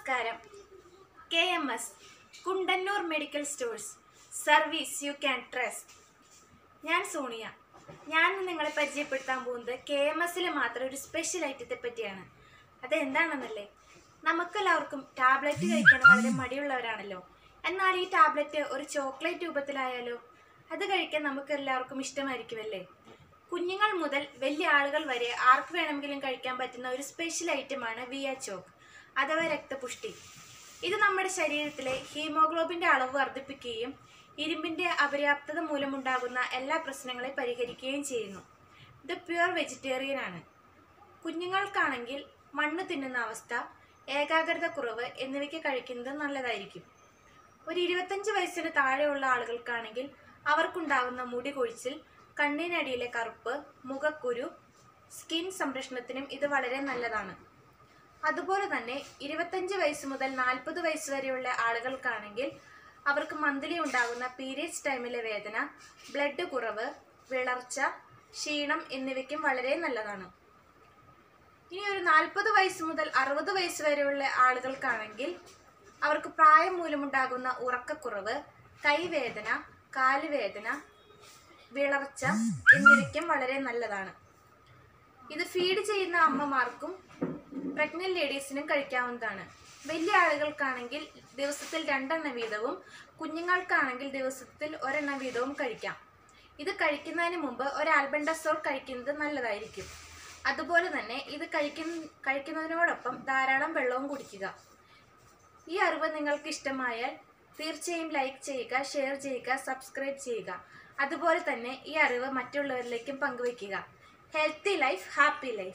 നമസ്കാരം K M S Kundannoor medical stores service you can trust ഞാൻ സോണിയ ഞാൻ ഇന്ന് നിങ്ങളെ പരിചയപ്പെടുത്താൻ പോകുന്നത് കെ എം എസിൽ മാത്രം ഒരു സ്പെഷ്യൽ ഐറ്റത്തെ പറ്റിയാണ് അത് എന്താണെന്നല്ലേ നമുക്കെല്ലാവർക്കും ടാബ്ലറ്റ് കഴിക്കാൻ വളരെ മടിയുള്ളവരാണല്ലോ എന്നാൽ ഈ ടാബ്ലറ്റ് ഒരു ചോക്ലേറ്റ് രൂപത്തിലായാലോ അത് കഴിക്കാൻ നമുക്ക് എല്ലാവർക്കും ഇഷ്ടമായിരിക്കുമല്ലേ കുഞ്ഞുങ്ങൾ മുതൽ വലിയ ആളുകൾ വരെ ആർക്ക് വേണമെങ്കിലും കഴിക്കാൻ പറ്റുന്ന ഒരു സ്പെഷ്യൽ ഐറ്റമാണ് വിയ ചോക്ക് അഥവാ രക്തപുഷ്ടി ഇത് നമ്മുടെ ശരീരത്തിലെ ഹീമോഗ്ലോബിൻ്റെ അളവ് വർദ്ധിപ്പിക്കുകയും ഇരുമ്പിൻ്റെ അപര്യാപ്തത മൂലമുണ്ടാകുന്ന എല്ലാ പ്രശ്നങ്ങളെ പരിഹരിക്കുകയും ചെയ്യുന്നു ഇത് പ്യുവർ വെജിറ്റേറിയൻ ആണ് കുഞ്ഞുങ്ങൾക്കാണെങ്കിൽ മണ്ണ് തിന്നുന്ന അവസ്ഥ ഏകാഗ്രത കുറവ് എന്നിവയ്ക്ക് കഴിക്കുന്നത് നല്ലതായിരിക്കും ഒരു ഇരുപത്തഞ്ച് വയസ്സിന് താഴെയുള്ള ആളുകൾക്കാണെങ്കിൽ അവർക്കുണ്ടാകുന്ന മുടി കൊഴിച്ചിൽ കണ്ണിനടിയിലെ കറുപ്പ് മുഖക്കുരു സ്കിൻ സംരക്ഷണത്തിനും ഇത് വളരെ നല്ലതാണ് അതുപോലെ തന്നെ ഇരുപത്തഞ്ച് വയസ്സ് മുതൽ നാൽപ്പത് വയസ്സ് വരെയുള്ള ആളുകൾക്കാണെങ്കിൽ അവർക്ക് മന്ത്ലി ഉണ്ടാകുന്ന പീരിയഡ്സ് ടൈമിലെ വേദന ബ്ലഡ് കുറവ് വിളർച്ച ക്ഷീണം എന്നിവയ്ക്കും വളരെ നല്ലതാണ് ഇനി ഒരു നാൽപ്പത് വയസ്സ് മുതൽ അറുപത് വയസ്സ് വരെയുള്ള ആളുകൾക്കാണെങ്കിൽ അവർക്ക് പ്രായം മൂലമുണ്ടാകുന്ന ഉറക്കക്കുറവ് കൈവേദന കാലുവേദന വിളർച്ച എന്നിവയ്ക്കും വളരെ നല്ലതാണ് ഇത് ഫീഡ് ചെയ്യുന്ന അമ്മമാർക്കും പ്രഗ്നന്റ് ലേഡീസിനും കഴിക്കാവുന്നതാണ് വലിയ ആളുകൾക്കാണെങ്കിൽ ദിവസത്തിൽ രണ്ടെണ്ണം വീതവും കുഞ്ഞുങ്ങൾക്കാണെങ്കിൽ ദിവസത്തിൽ ഒരെണ്ണം വീതവും കഴിക്കാം ഇത് കഴിക്കുന്നതിന് മുമ്പ് ഒരു ആൽബൻഡസോൾ കഴിക്കുന്നത് നല്ലതായിരിക്കും അതുപോലെ തന്നെ ഇത് കഴിക്കുന്ന കഴിക്കുന്നതിനോടൊപ്പം ധാരാളം വെള്ളവും കുടിക്കുക ഈ അറിവ് നിങ്ങൾക്ക് ഇഷ്ടമായാൽ തീർച്ചയായും ലൈക്ക് ചെയ്യുക ഷെയർ ചെയ്യുക സബ്സ്ക്രൈബ് ചെയ്യുക അതുപോലെ തന്നെ ഈ അറിവ് മറ്റുള്ളവരിലേക്കും പങ്കുവയ്ക്കുക ഹെൽത്തി ലൈഫ് ഹാപ്പി ലൈഫ്